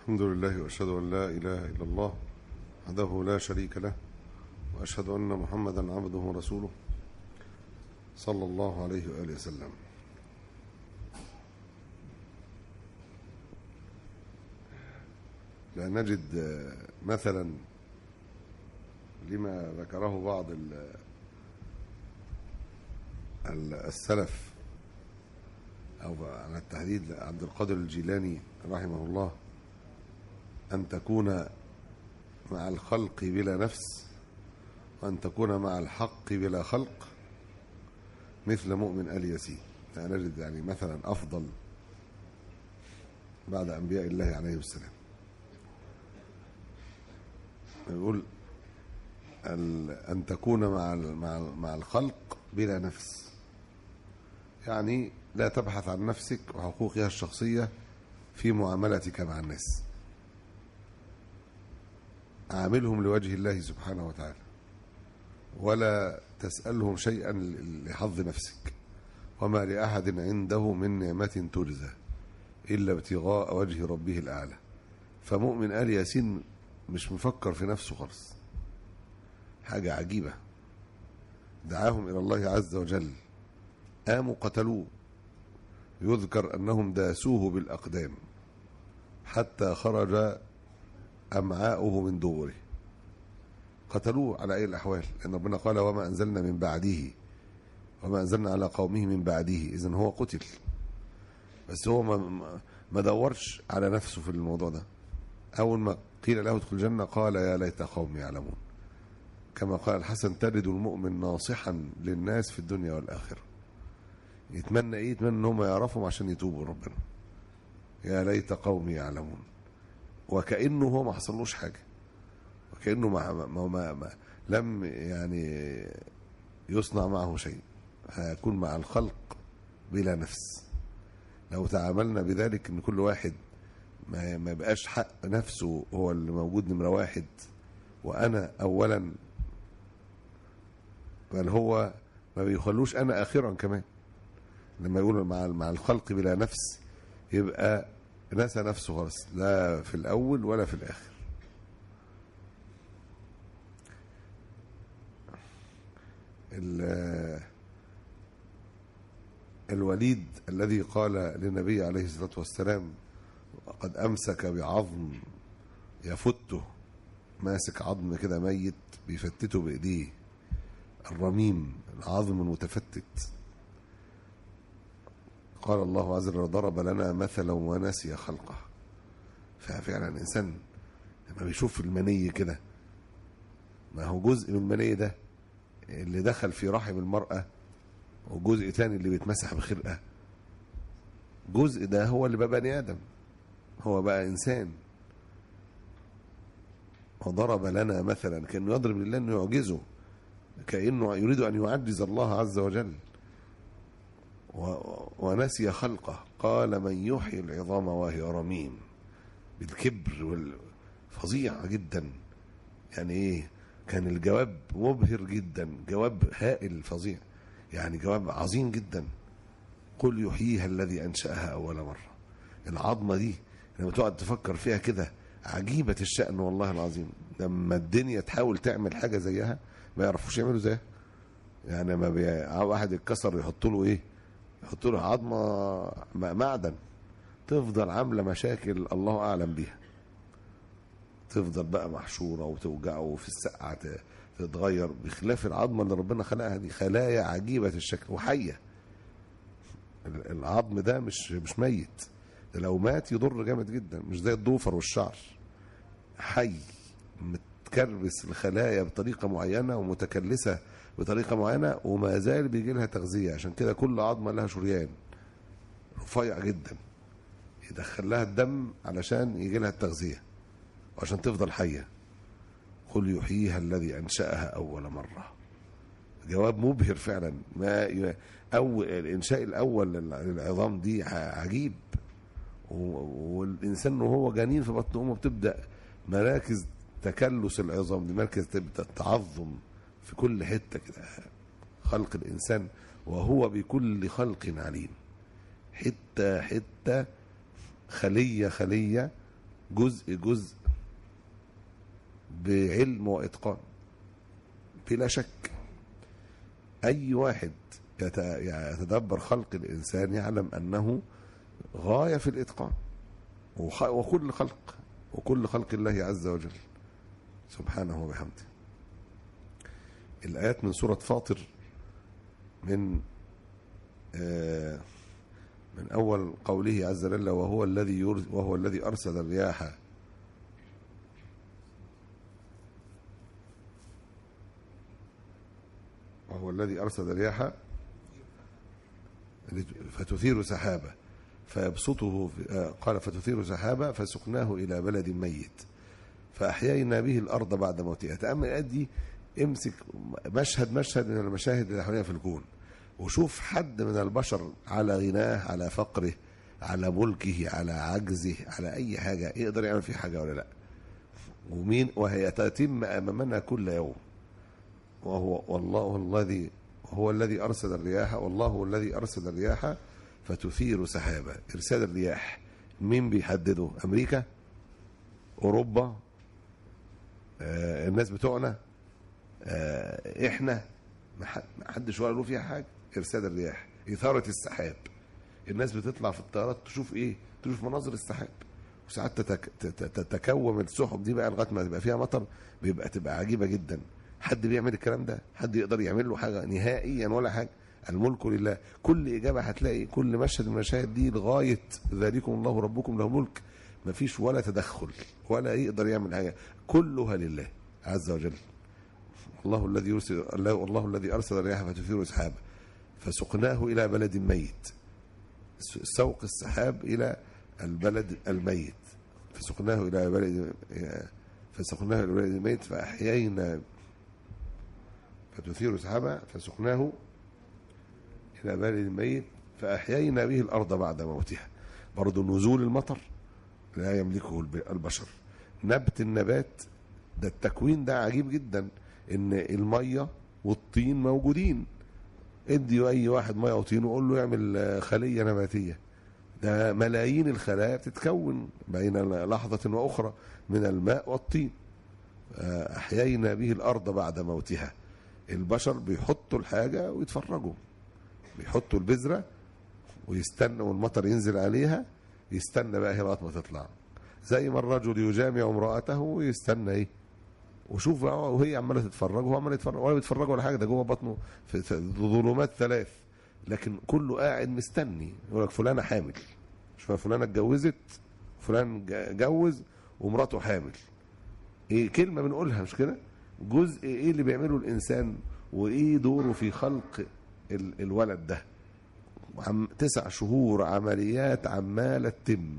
الحمد لله واشهد ان لا اله الا الله وحده لا شريك له واشهد ان محمدا عبده ورسوله صلى الله عليه واله وسلم لا نجد مثلا لما ذكره بعض السلف أو على التحديد عبد القادر الجيلاني رحمه الله أن تكون مع الخلق بلا نفس وأن تكون مع الحق بلا خلق مثل مؤمن آل ياسين يعني نجد يعني مثلا أفضل بعد أنبياء الله عليه السلام يقول أن تكون مع مع مع الخلق بلا نفس يعني لا تبحث عن نفسك وحقوقها الشخصية في معاملتك مع الناس عاملهم لوجه الله سبحانه وتعالى ولا تسألهم شيئا لحظ نفسك وما لأحد عنده من نعمة تجزى إلا ابتغاء وجه ربه الأعلى فمؤمن آل ياسين مش مفكر في نفسه خالص حاجة عجيبة دعاهم إلى الله عز وجل قاموا قتلوه يذكر أنهم داسوه بالأقدام حتى خرج أمعاؤه من دبره قتلوه على أي الأحوال لأن ربنا قال وما أنزلنا من بعده وما أنزلنا على قومه من بعده إذن هو قتل بس هو ما, ما دورش على نفسه في الموضوع ده أول ما قيل له ادخل الجنة قال يا ليت قومي يعلمون كما قال الحسن تجد المؤمن ناصحا للناس في الدنيا والآخرة يتمنى ايه يتمنى ان هم يعرفهم عشان يتوبوا ربنا يا ليت قومي يعلمون وكانه هو ما حصلوش حاجه وكانه ما, ما, ما, ما لم يعني يصنع معه شيء هيكون مع الخلق بلا نفس لو تعاملنا بذلك ان كل واحد ما ما يبقاش حق نفسه هو اللي موجود نمره واحد وانا اولا بل هو ما بيخلوش انا اخرا كمان لما يقول مع مع الخلق بلا نفس يبقى نسى نفسه خالص لا في الاول ولا في الاخر الوليد الذي قال للنبي عليه الصلاه والسلام قد امسك بعظم يفته ماسك عظم كده ميت بيفتته بايديه الرميم العظم المتفتت قال الله عز وجل ضرب لنا مثلا ونسي خلقه ففعلا الانسان لما بيشوف المني كده ما هو جزء من المني ده اللي دخل في رحم المرأة وجزء تاني اللي بيتمسح بخرقة جزء ده هو اللي بقى بني آدم هو بقى إنسان وضرب لنا مثلا كأنه يضرب لله أنه يعجزه كأنه يريد أن يعجز الله عز وجل ونسي خلقه قال من يحيي العظام وهي رميم بالكبر فظيع جدا يعني ايه كان الجواب مبهر جدا جواب هائل فظيع يعني جواب عظيم جدا قل يحييها الذي انشاها اول مره العظمه دي لما تقعد تفكر فيها كده عجيبه الشان والله العظيم لما الدنيا تحاول تعمل حاجه زيها ما يعرفوش يعملوا زيها يعني ما بي... واحد اتكسر يحط له ايه يحط له عظمه معدن تفضل عامله مشاكل الله اعلم بيها تفضل بقى محشوره وتوجعه وفي السقعه تتغير بخلاف العظمه اللي ربنا خلقها دي خلايا عجيبه الشكل وحيه العظم ده مش مش ميت ده لو مات يضر جامد جدا مش زي الضوفر والشعر حي متكربس الخلايا بطريقه معينه ومتكلسه بطريقه معينه وما زال بيجي لها تغذيه عشان كده كل عظمه لها شريان رفيع جدا يدخل لها الدم علشان يجي لها التغذيه وعشان تفضل حيه قل يحييها الذي انشاها اول مره جواب مبهر فعلا ما ي... أو الانشاء الاول للعظام دي عجيب والانسان وهو جنين في بطن امه بتبدا مراكز تكلس العظام دي مركز تعظم في كل حته كده خلق الانسان وهو بكل خلق عليم حته حته خليه خليه جزء جزء بعلم وإتقان بلا شك أي واحد يت- يتدبر خلق الإنسان يعلم أنه غاية في الإتقان وخ- وكل خلق وكل خلق الله عز وجل سبحانه وبحمده الآيات من سورة فاطر من آه، من أول قوله عز وجل وهو الذي يرز وهو الذي أرسل الرياح وهو الذي أرسل الرياح فتثير سحابة فيبسطه في آه، قال فتثير سحابة فسقناه إلى بلد ميت فأحيينا به الأرض بعد موتها تأمل الآيات دي امسك مشهد مشهد من المشاهد اللي حوالينا في الكون وشوف حد من البشر على غناه على فقره على ملكه على عجزه على أي حاجة يقدر يعمل فيه حاجة ولا لا ومين وهي تتم أمامنا كل يوم وهو والله الذي هو الذي أرسل الرياح والله هو الذي أرسل الرياح فتثير سحابة إرسال الرياح مين بيحدده أمريكا أوروبا آه الناس بتوعنا آه احنا ما حد- ما حدش ولا له فيها حاجه ارسال الرياح اثاره السحاب الناس بتطلع في الطيارات تشوف ايه تشوف مناظر السحاب وساعات تتك... تت- تتكوم السحب دي بقى لغايه ما تبقى فيها مطر بيبقى تبقى عجيبه جدا حد بيعمل الكلام ده حد يقدر يعمل له حاجه نهائيا ولا حاجه الملك لله كل اجابه هتلاقي كل مشهد من المشاهد دي لغايه ذلكم الله ربكم له ملك مفيش ولا تدخل ولا يقدر يعمل حاجه كلها لله عز وجل الله الذي يرسل الله الله الذي ارسل الرياح فتثير سحابا فسقناه الى بلد ميت سوق السحاب الى البلد الميت فسقناه الى بلد فسقناه الى بلد ميت فاحيينا فتثير سحابا فسقناه الى بلد ميت فاحيينا به الارض بعد موتها برضه نزول المطر لا يملكه الب- البشر نبت النبات ده التكوين ده عجيب جدا ان الميه والطين موجودين ادي اي واحد ميه وطين وقول له يعمل آه، خليه نباتيه ده ملايين الخلايا بتتكون بين لحظه واخرى من الماء والطين آه، احيينا به الارض بعد موتها البشر بيحطوا الحاجه ويتفرجوا بيحطوا البذره ويستنى والمطر ينزل عليها يستنى بقى هي لغايه ما تطلع زي ما الرجل يجامع امراته ويستنى ايه وشوف بقى وهي عماله تتفرج وهو عمال يتفرج ولا بيتفرج ولا حاجه ده جوه بطنه في في ظلمات ثلاث لكن كله قاعد مستني يقول لك فلانه حامل شوف فلانه اتجوزت فلان ج- جوز ومراته حامل ايه كلمه بنقولها مش كده جزء ايه اللي بيعمله الانسان وايه دوره في خلق ال- الولد ده عم تسع شهور عمليات عماله تتم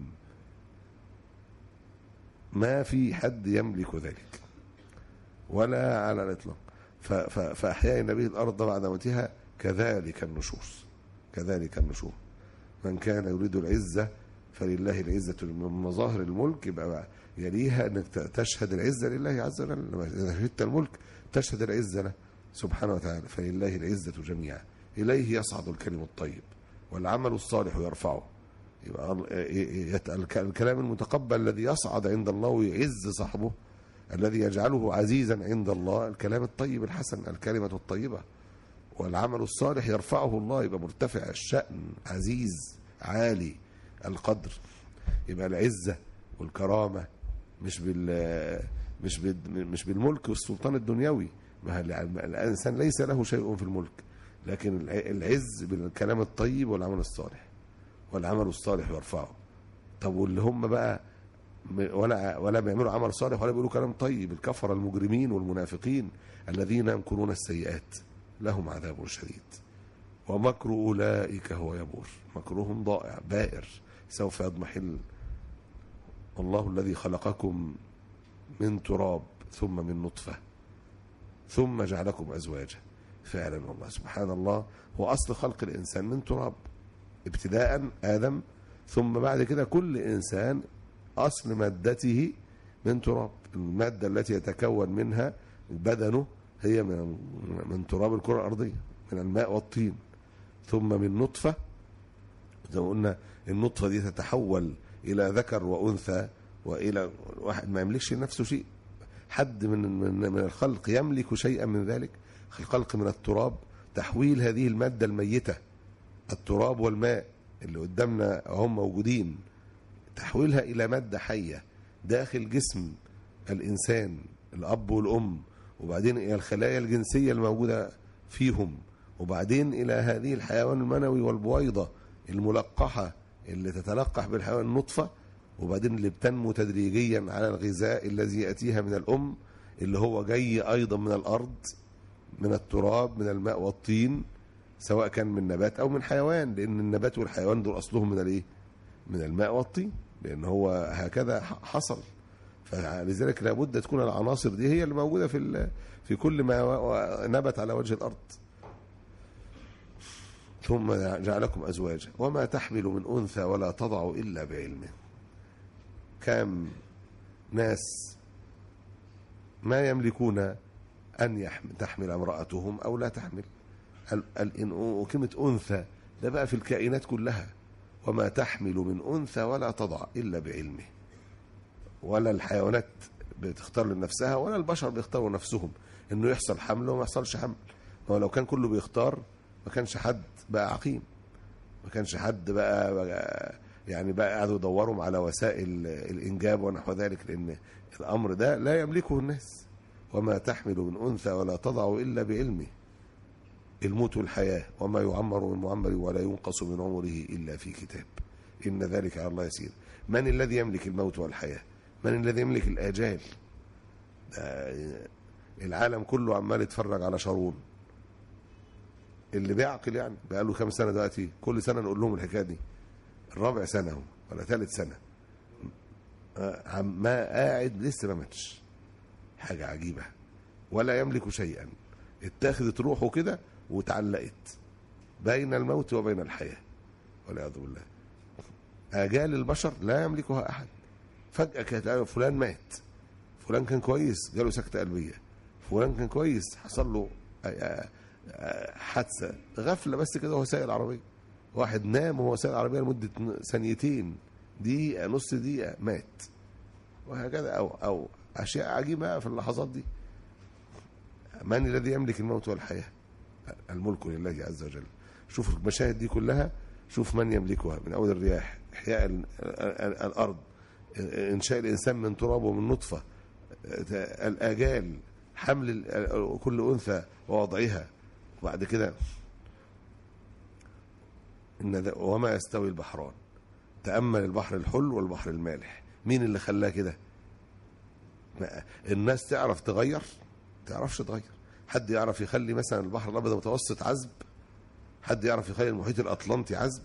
ما في حد يملك ذلك ولا على الاطلاق ف- ف- فاحيينا به الارض بعد موتها كذلك النشوز كذلك النشور من كان يريد العزه فلله العزه من مظاهر الملك يبقى بقى يليها انك ت- تشهد العزه لله عز وجل لما اذا شهدت الملك تشهد العزه له سبحانه وتعالى فلله العزه جميعا اليه يصعد الكلم الطيب والعمل الصالح يرفعه يبقى ال- يت- الك- الكلام المتقبل الذي يصعد عند الله ويعز صاحبه الذي يجعله عزيزا عند الله الكلام الطيب الحسن الكلمة الطيبة والعمل الصالح يرفعه الله يبقى مرتفع الشأن عزيز عالي القدر يبقى العزة والكرامة مش بال مش بال مش بالملك والسلطان الدنيوي ما هي- الانسان ليس له شيء في الملك لكن الع- العز بالكلام الطيب والعمل الصالح والعمل الصالح يرفعه طب واللي هم بقى م- ولا ولا بيعملوا عمل صالح ولا بيقولوا كلام طيب الكفر المجرمين والمنافقين الذين يمكرون السيئات لهم عذاب شديد ومكر اولئك هو يبور مكرهم ضائع بائر سوف يضمحل والله الذي خلقكم من تراب ثم من نطفه ثم جعلكم ازواجا فعلا والله سبحان الله هو اصل خلق الانسان من تراب ابتداء ادم ثم بعد كده كل انسان اصل مادته من تراب الماده التي يتكون منها بدنه هي من من تراب الكره الارضيه من الماء والطين ثم من نطفه زي ما قلنا النطفه دي تتحول الى ذكر وانثى والى واحد ما يملكش لنفسه شيء حد من من من الخلق يملك شيئا من ذلك الخلق من التراب تحويل هذه الماده الميته التراب والماء اللي قدامنا هم موجودين تحويلها الى ماده حيه داخل جسم الانسان الاب والام وبعدين الى الخلايا الجنسيه الموجوده فيهم وبعدين الى هذه الحيوان المنوي والبويضه الملقحه اللي تتلقح بالحيوان النطفه وبعدين اللي بتنمو تدريجيا على الغذاء الذي ياتيها من الام اللي هو جاي ايضا من الارض من التراب من الماء والطين سواء كان من نبات او من حيوان لان النبات والحيوان دول اصلهم من الايه؟ من الماء والطين لان هو هكذا ح- حصل فلذلك لابد تكون العناصر دي هي اللي موجوده في ال- في كل ما و- و- نبت على وجه الارض ثم جعلكم ازواجا وما تحمل من انثى ولا تضع الا بعلمه كم ناس ما يملكون ان يحمل تحمل امراتهم او لا تحمل ال- ال- وكلمه انثى ده بقى في الكائنات كلها وما تحمل من انثى ولا تضع الا بعلمه ولا الحيوانات بتختار لنفسها ولا البشر بيختاروا نفسهم انه يحصل حمل وما يحصلش حمل هو لو كان كله بيختار ما كانش حد بقى عقيم ما كانش حد بقى, بقى يعني بقى قاعدوا يدوروا على وسائل الانجاب ونحو ذلك لان الامر ده لا يملكه الناس وما تحمل من انثى ولا تضع الا بعلمه الموت والحياه وما يعمر من معمر ولا ينقص من عمره الا في كتاب ان ذلك على الله يسير من الذي يملك الموت والحياه من الذي يملك الاجال ده العالم كله عمال يتفرج على شارون اللي بيعقل يعني بقى له كام سنه دلوقتي كل سنه نقول لهم الحكايه دي الرابع سنه اهو ولا ثالث سنه آه، عم- ما قاعد لسه ما ماتش حاجه عجيبه ولا يملك شيئا اتخذت روحه كده وتعلقت بين الموت وبين الحياه والعياذ بالله اجال البشر لا يملكها احد فجاه كانت آه، فلان مات فلان كان كويس جاله سكته قلبيه فلان كان كويس حصل له آه، آه، آه، حادثه غفله بس كده وهو سايق العربيه واحد نام وهو سايق العربيه لمده ثانيتين دقيقه نص دقيقه مات وهكذا او او اشياء عجيبه في اللحظات دي من الذي يملك الموت والحياه الملك لله عز وجل شوف المشاهد دي كلها شوف من يملكها من اول الرياح احياء ال- ال- الارض انشاء الانسان من تراب ومن نطفه الاجال حمل ال- كل انثى ووضعها وبعد كده ان ذا- وما يستوي البحران تامل البحر الحل والبحر المالح مين اللي خلاه كده ما- الناس تعرف تغير تعرفش تغير حد يعرف يخلي مثلا البحر الابيض المتوسط عذب حد يعرف يخلي المحيط الاطلنطي عذب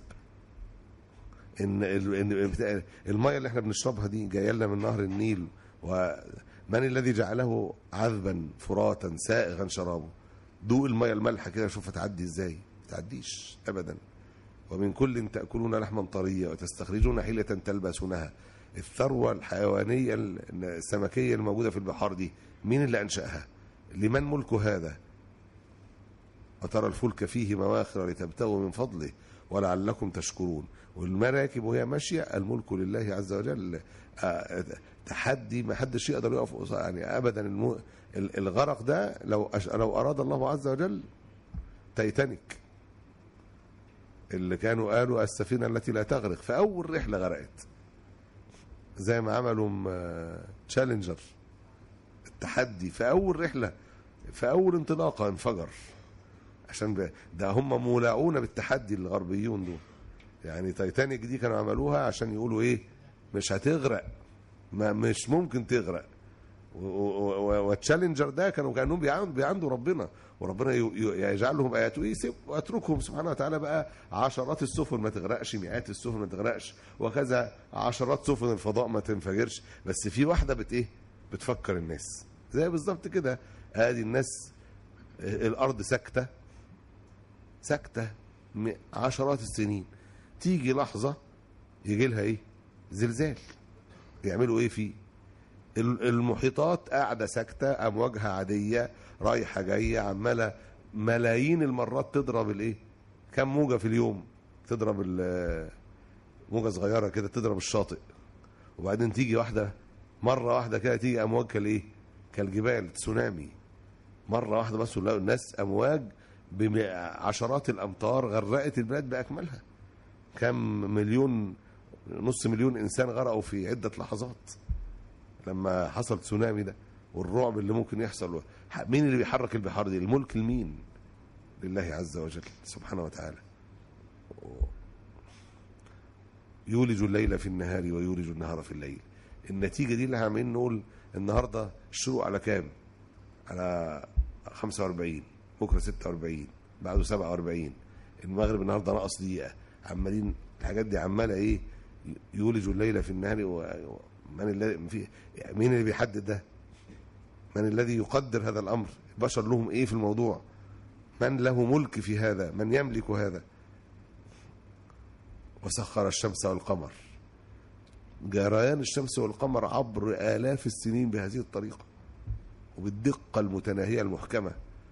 ان ال- ان بتاع- الميه اللي احنا بنشربها دي جايه لنا من نهر النيل ومن الذي جعله عذبا فراتا سائغا شرابه دوق الميه المالحه كده شوف هتعدي ازاي ما تعديش ابدا ومن كل تاكلون لحما طريا وتستخرجون حيله تلبسونها الثروه الحيوانيه السمكيه الموجوده في البحار دي مين اللي انشاها لمن ملك هذا وترى الفلك فيه مواخر لتبتغوا من فضله ولعلكم تشكرون والمراكب وهي ماشيه الملك لله عز وجل آه، تحدي ما حدش يقدر يقف قصاد- يعني ابدا المو... ال- الغرق ده لو أش... لو اراد الله عز وجل تايتانيك اللي كانوا قالوا السفينه التي لا تغرق في اول رحله غرقت زي ما عملوا م- تشالنجر التحدي في اول رحله في اول انطلاقه انفجر عشان ب... ده هم مولعون بالتحدي الغربيون دول يعني تايتانيك دي كانوا عملوها عشان يقولوا ايه مش هتغرق ما مش ممكن تغرق و- و- و- والتشالنجر ده كانوا كانهم بيعندوا بيعندوا ربنا وربنا ي- ي- يجعل لهم ايات ويسيب واتركهم سبحانه وتعالى بقى عشرات السفن ما تغرقش مئات السفن ما تغرقش وكذا عشرات سفن الفضاء ما تنفجرش بس في واحده بت ايه بتفكر الناس زي بالظبط كده ادي الناس الارض ساكته ساكته م- عشرات السنين تيجي لحظه يجي لها ايه زلزال يعملوا ايه فيه ال- المحيطات قاعده ساكته امواجها عاديه رايحه جايه عماله ملايين المرات تضرب الايه كم موجه في اليوم تضرب ال- موجه صغيره كده تضرب الشاطئ وبعدين تيجي واحده مره واحده كده تيجي امواج كالايه كالجبال تسونامي مره واحده بس لقوا الناس امواج بعشرات الامتار غرقت البلاد باكملها كم مليون نص مليون انسان غرقوا في عده لحظات لما حصل تسونامي ده والرعب اللي ممكن يحصل مين اللي بيحرك البحار دي الملك لمين لله عز وجل سبحانه وتعالى يولج الليل في النهار ويولج النهار في الليل النتيجه دي اللي عمالين نقول النهارده الشروق على كام على 45 بكره 46 بعده 47 المغرب النهارده ناقص دقيقه عمالين الحاجات دي عماله ايه يولج الليل في النهار ومن الذي في مين اللي بيحدد ده؟ من الذي يقدر هذا الامر؟ البشر لهم ايه في الموضوع؟ من له ملك في هذا؟ من يملك هذا؟ وسخر الشمس والقمر جريان الشمس والقمر عبر آلاف السنين بهذه الطريقة وبالدقة المتناهية المحكمة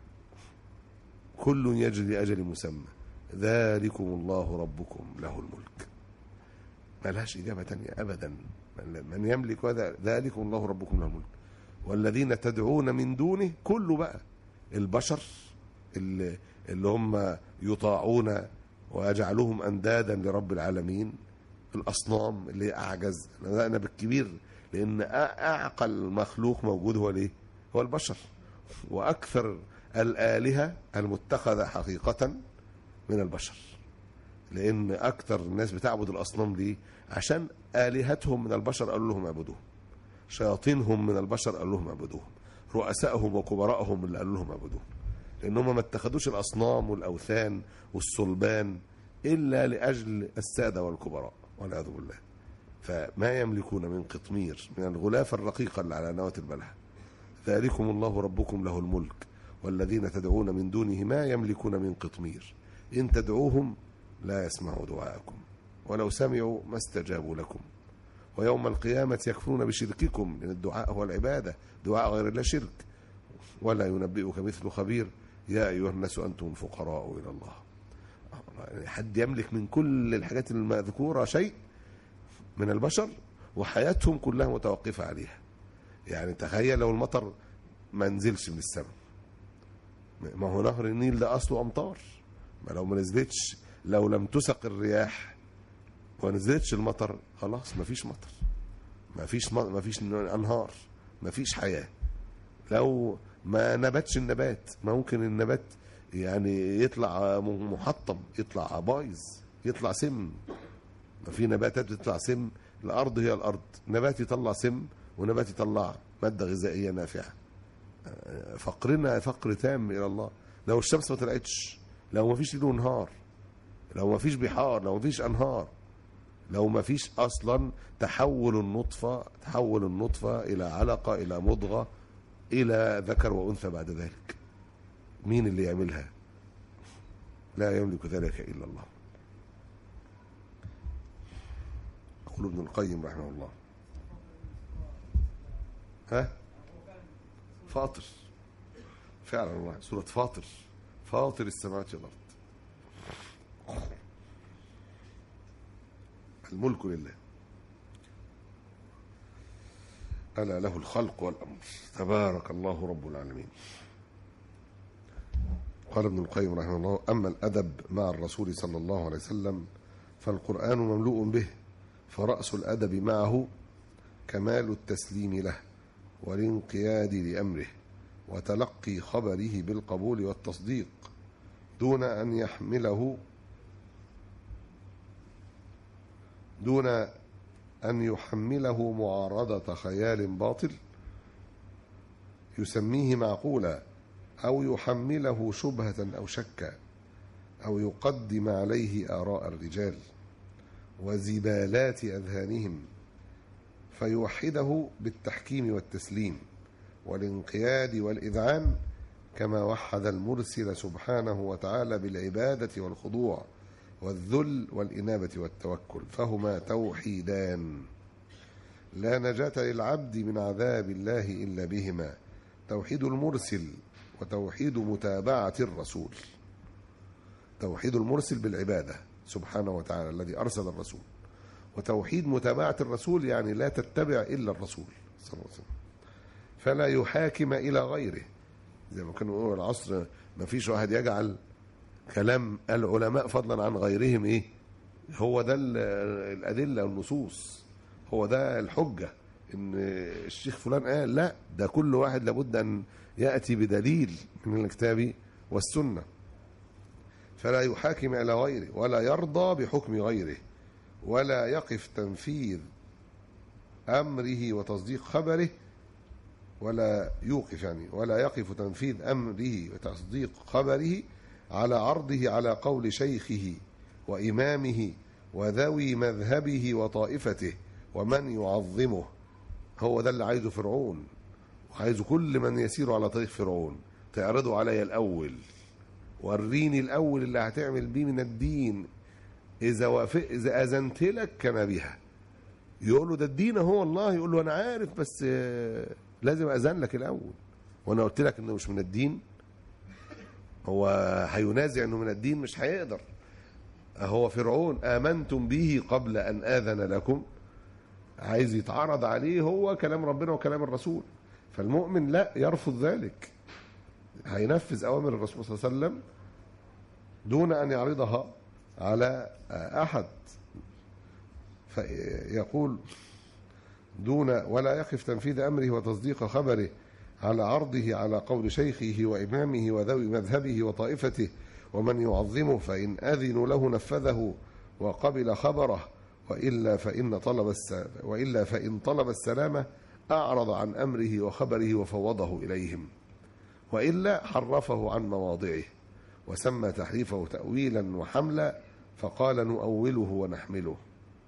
كل يجري لأجل مسمى ذلكم الله ربكم له الملك ما لهاش إجابة تانية أبدا من يملك هذا ذلكم الله ربكم له الملك والذين تدعون من دونه كله بقى البشر اللي, اللي هم يطاعون ويجعلهم أندادا لرب العالمين الأصنام اللي هي أعجز أنا بالكبير لأن أعقل مخلوق موجود هو الإيه؟ هو البشر وأكثر الآلهة المتخذة حقيقة من البشر لأن أكثر الناس بتعبد الأصنام دي عشان آلهتهم من البشر قالوا لهم اعبدوهم شياطينهم من البشر قالوا لهم اعبدوهم رؤسائهم وكبراءهم اللي قالوا لهم اعبدوهم لأن هم ما اتخذوش الأصنام والأوثان والصلبان إلا لأجل السادة والكبراء والعياذ بالله فما يملكون من قطمير من الغلاف الرقيقة اللي على نواة البلح ذلكم الله ربكم له الملك والذين تدعون من دونه ما يملكون من قطمير إن تدعوهم لا يسمعوا دعاءكم ولو سمعوا ما استجابوا لكم ويوم القيامة يكفرون بشرككم لأن الدعاء هو العبادة دعاء غير الله شرك ولا ينبئك مثل خبير يا أيها الناس أنتم الفقراء إلى الله حد يملك من كل الحاجات المذكورة شيء من البشر وحياتهم كلها متوقفة عليها يعني تخيل لو المطر ما نزلش من السماء ما هو نهر النيل ده أصله أمطار ما لو ما نزلتش لو لم تسق الرياح وما نزلتش المطر خلاص ما فيش مطر ما فيش ما فيش أنهار ما فيش حياة لو ما نبتش النبات ما ممكن النبات يعني يطلع محطم يطلع بايظ يطلع سم ما في نباتات بتطلع سم الارض هي الارض نبات يطلع سم ونبات يطلع ماده غذائيه نافعه فقرنا فقر تام الى الله لو الشمس ما طلعتش لو ما فيش له نهار لو ما فيش بحار لو ما فيش انهار لو ما فيش اصلا تحول النطفه تحول النطفه الى علقه الى مضغه الى ذكر وانثى بعد ذلك مين اللي يعملها لا يملك ذلك الا الله يقول ابن القيم رحمه الله ها فاطر فعلا الله سورة فاطر فاطر السماوات والأرض الملك لله ألا له الخلق والأمر تبارك الله رب العالمين قال ابن القيم رحمه الله أما الأدب مع الرسول صلى الله عليه وسلم فالقرآن مملوء به فرأس الأدب معه كمال التسليم له والانقياد لأمره وتلقي خبره بالقبول والتصديق دون أن يحمله دون أن يحمله معارضة خيال باطل يسميه معقولا أو يحمله شبهة أو شكا أو يقدم عليه آراء الرجال وزبالات أذهانهم فيوحده بالتحكيم والتسليم والانقياد والإذعان كما وحد المرسل سبحانه وتعالى بالعبادة والخضوع والذل والإنابة والتوكل فهما توحيدان لا نجاة للعبد من عذاب الله إلا بهما توحيد المرسل وتوحيد متابعة الرسول توحيد المرسل بالعبادة سبحانه وتعالى الذي أرسل الرسول وتوحيد متابعة الرسول يعني لا تتبع إلا الرسول صلى الله عليه وسلم فلا يحاكم إلى غيره زي ما كانوا يقولوا العصر ما فيش واحد يجعل كلام العلماء فضلا عن غيرهم ايه هو ده ال- الأدلة والنصوص هو ده الحجة ان الشيخ فلان قال لا ده كل واحد لابد ان يأتي بدليل من الكتاب والسنة فلا يحاكم إلى غيره ولا يرضى بحكم غيره ولا يقف تنفيذ أمره وتصديق خبره ولا يوقف يعني ولا يقف تنفيذ أمره وتصديق خبره على عرضه على قول شيخه وإمامه وذوي مذهبه وطائفته ومن يعظمه هو ده اللي عايزه فرعون وعايزه كل من يسير على طريق فرعون تعرضوا علي الأول وريني الأول اللي هتعمل بيه من الدين إذا وافق إذا أذنت لك كما بها يقول له ده الدين هو الله يقول له أنا عارف بس آه، لازم أذن لك الأول وأنا قلت لك إنه مش من الدين هو هينازع إنه من الدين مش هيقدر هو فرعون آمنتم به قبل أن آذن لكم عايز يتعرض عليه هو كلام ربنا وكلام الرسول فالمؤمن لا يرفض ذلك هينفذ أوامر الرسول صلى الله عليه وسلم دون أن يعرضها على أحد فيقول دون ولا يقف تنفيذ أمره وتصديق خبره على عرضه على قول شيخه وإمامه وذوي مذهبه وطائفته ومن يعظمه فإن أذنوا له نفذه وقبل خبره وإلا فإن طلب الس... وإلا فإن طلب السلامة أعرض عن أمره وخبره وفوضه إليهم وإلا حرفه عن مواضعه وسمى تحريفه تأويلا وحملا فقال نؤوله ونحمله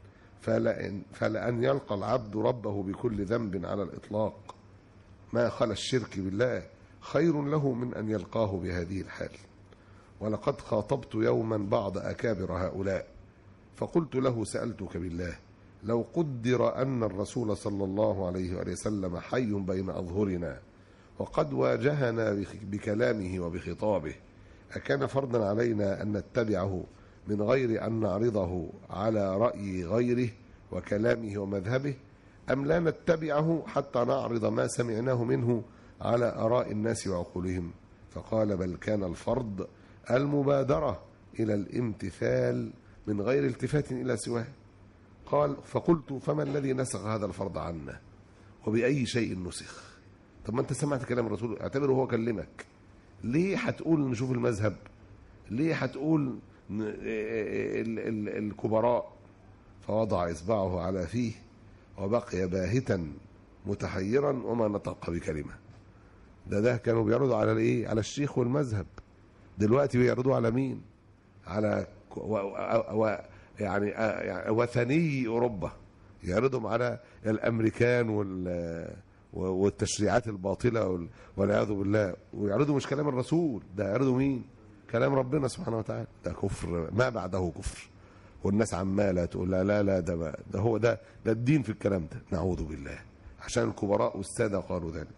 فلأن, فلأن يلقى العبد ربه بكل ذنب على الإطلاق ما خلا الشرك بالله خير له من أن يلقاه بهذه الحال ولقد خاطبت يوما بعض أكابر هؤلاء فقلت له سألتك بالله لو قدر أن الرسول صلى الله عليه وآله وسلم حي بين أظهرنا وقد واجهنا بخ- بكلامه وبخطابه أكان فرضا علينا أن نتبعه من غير أن نعرضه على رأي غيره وكلامه ومذهبه أم لا نتبعه حتى نعرض ما سمعناه منه على آراء الناس وعقولهم فقال بل كان الفرض المبادرة إلى الامتثال من غير التفات إلى سواه قال فقلت فما الذي نسخ هذا الفرض عنا وبأي شيء نسخ طب ما انت سمعت كلام الرسول اعتبره هو كلمك ليه هتقول نشوف المذهب ليه هتقول ن- ال- ال- الكبراء فوضع إصبعه على فيه وبقي باهتا متحيرا وما نطق بكلمة ده ده كانوا بيعرضوا على الايه على الشيخ والمذهب دلوقتي بيعرضوا على مين على ك- و و و يعني آه، يعني وثني اوروبا يعرضهم على الامريكان وال والتشريعات الباطله وال- والعياذ بالله ويعرضوا مش كلام الرسول ده يعرضوا مين كلام ربنا سبحانه وتعالى ده كفر ما بعده كفر والناس عماله تقول لا لا لا ده بقى- ده هو ده ده الدين في الكلام ده نعوذ بالله عشان الكبراء والساده قالوا ذلك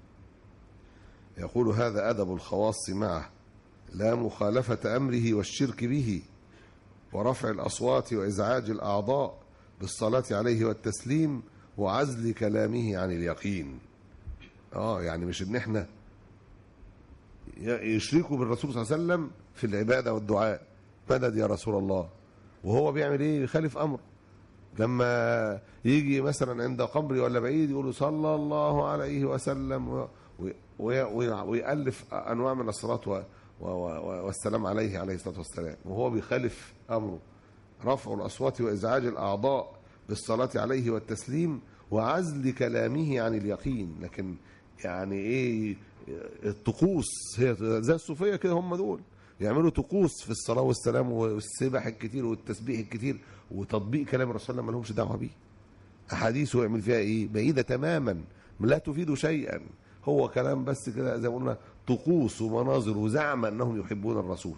يقول هذا ادب الخواص معه لا مخالفه امره والشرك به ورفع الاصوات وازعاج الاعضاء بالصلاه عليه والتسليم وعزل كلامه عن اليقين اه يعني مش ان احنا ي- يشركوا بالرسول صلى الله عليه وسلم في العباده والدعاء مدد يا رسول الله وهو بيعمل ايه يخالف امره لما يجي مثلا عند قبري ولا بعيد يقولوا صلى الله عليه وسلم و- وي- وي- ويألف انواع من الصلاه و- و- و- والسلام عليه عليه الصلاه والسلام وهو بيخالف امره رفع الاصوات وازعاج الاعضاء بالصلاه عليه والتسليم وعزل كلامه عن اليقين لكن يعني ايه الطقوس هي زي الصوفيه كده هم دول يعملوا طقوس في الصلاه والسلام والسبح الكتير والتسبيح الكتير وتطبيق كلام الرسول صلى الله عليه وسلم ما لهمش دعوه بيه احاديثه يعمل فيها ايه بعيده تماما لا تفيد شيئا هو كلام بس كده زي ما قلنا طقوس ومناظر وزعم انهم يحبون الرسول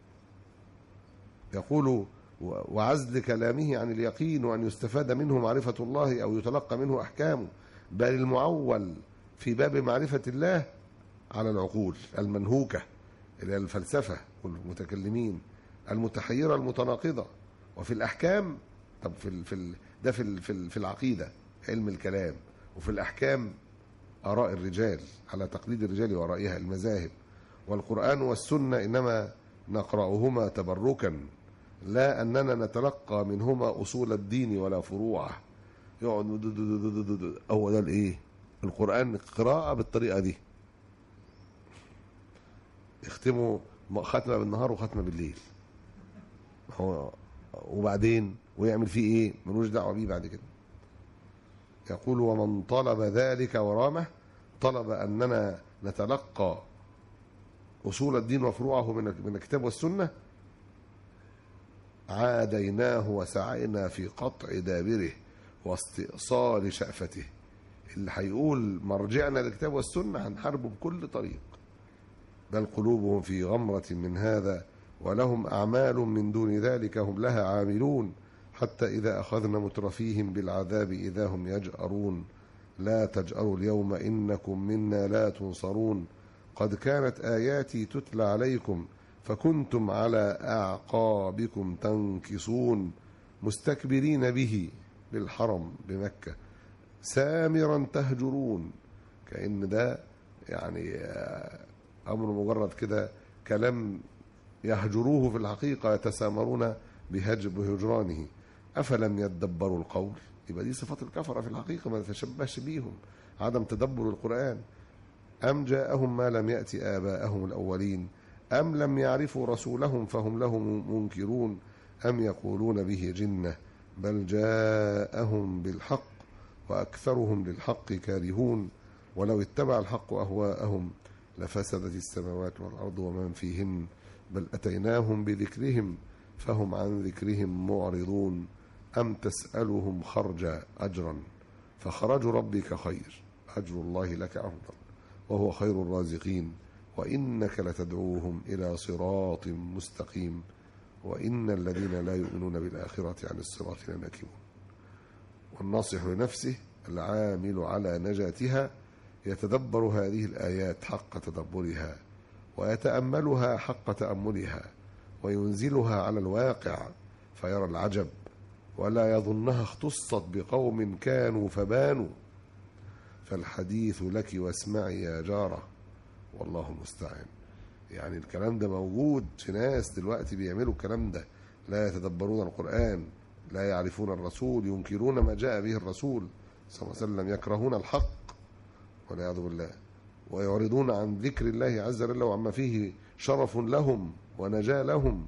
يقول و- وعزل كلامه عن اليقين وأن يستفاد منه معرفة الله أو يتلقى منه أحكامه بل المعول في باب معرفة الله على العقول المنهوكة إلى الفلسفة والمتكلمين المتحيرة المتناقضة وفي الأحكام طب في ال في ال ده في ال في, ال في العقيده علم الكلام وفي الاحكام اراء الرجال على تقليد الرجال وارائها المذاهب والقران والسنه انما نقراهما تبركا لا اننا نتلقى منهما اصول الدين ولا فروعه يقعد دو- دو- دو- دو- دو- دو- هو ده الايه القران قراءه بالطريقه دي يختموا ختمه بالنهار وختمه بالليل هو وبعدين ويعمل فيه ايه ملوش دعوه بيه بعد كده يقول ومن طلب ذلك ورامه طلب اننا نتلقى اصول الدين وفروعه من من الكتاب والسنه عاديناه وسعينا في قطع دابره واستئصال شأفته اللي هيقول مرجعنا للكتاب والسنه هنحاربه بكل طريق بل قلوبهم في غمرة من هذا ولهم أعمال من دون ذلك هم لها عاملون حتى إذا أخذنا مترفيهم بالعذاب إذا هم يجأرون لا تجأروا اليوم إنكم منا لا تنصرون قد كانت آياتي تتلى عليكم فكنتم على أعقابكم تنكصون مستكبرين به بالحرم بمكة سامرا تهجرون كأن ده يعني آه، أمر مجرد كده كلام يهجروه في الحقيقة يتسامرون بهج بهجرانه أفلم يدبروا القول يبقى دي صفات الكفرة في الحقيقة ما تشبهش بيهم عدم تدبر القرآن أم جاءهم ما لم يأتي آباءهم الأولين أم لم يعرفوا رسولهم فهم له منكرون أم يقولون به جنة بل جاءهم بالحق وأكثرهم للحق كارهون ولو اتبع الحق أهواءهم لفسدت السماوات والأرض ومن فيهن بل أتيناهم بذكرهم فهم عن ذكرهم معرضون أم تسألهم خرجا أجرا فخرج ربك خير أجر الله لك أفضل وهو خير الرازقين وإنك لتدعوهم إلى صراط مستقيم وإن الذين لا يؤمنون بالآخرة عن الصراط لناكبون والناصح لنفسه العامل على نجاتها يتدبر هذه الآيات حق تدبرها ويتأملها حق تأملها وينزلها على الواقع فيرى العجب ولا يظنها اختصت بقوم كانوا فبانوا فالحديث لك واسمعي يا جارة والله المستعان يعني الكلام ده موجود في ناس دلوقتي بيعملوا الكلام ده لا يتدبرون القرآن لا يعرفون الرسول ينكرون ما جاء به الرسول صلى الله عليه وسلم يكرهون الحق والعياذ بالله ويعرضون عن ذكر الله عز وجل وعما فيه شرف لهم ونجاة لهم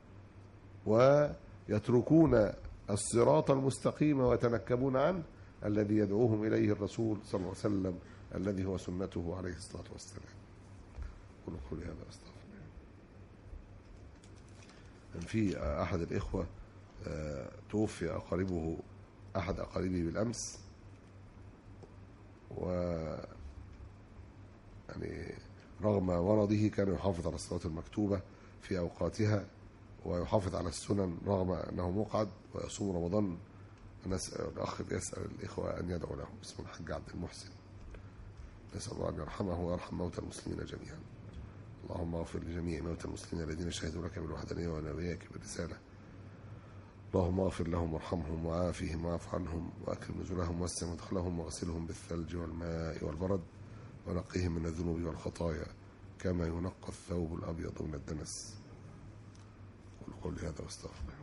ويتركون الصراط المستقيم ويتنكبون عنه الذي يدعوهم إليه الرسول صلى الله عليه وسلم الذي هو سنته عليه الصلاة والسلام قولوا قولي هذا أستغفر الله. كان في أحد الإخوة آه، توفي أقاربه أحد أقاربه بالأمس و يعني رغم مرضه كان يحافظ على الصلاة المكتوبة في أوقاتها ويحافظ على السنن رغم أنه مقعد ويصوم رمضان نسأل الأخ يسأل الإخوة أن يدعوا له اسمه الحاج عبد المحسن نسأل الله أن يرحمه ويرحم موتى المسلمين جميعا اللهم اغفر لجميع موتى المسلمين الذين شهدوا لك بالوحدانية ونبيك بالرسالة اللهم اغفر لهم وارحمهم وعافهم واعف عنهم واكرم نزلهم واسع مدخلهم واغسلهم بالثلج والماء والبرد ونقهم من الذنوب والخطايا كما ينقى الثوب الابيض من الدنس قل قولي هذا واستغفر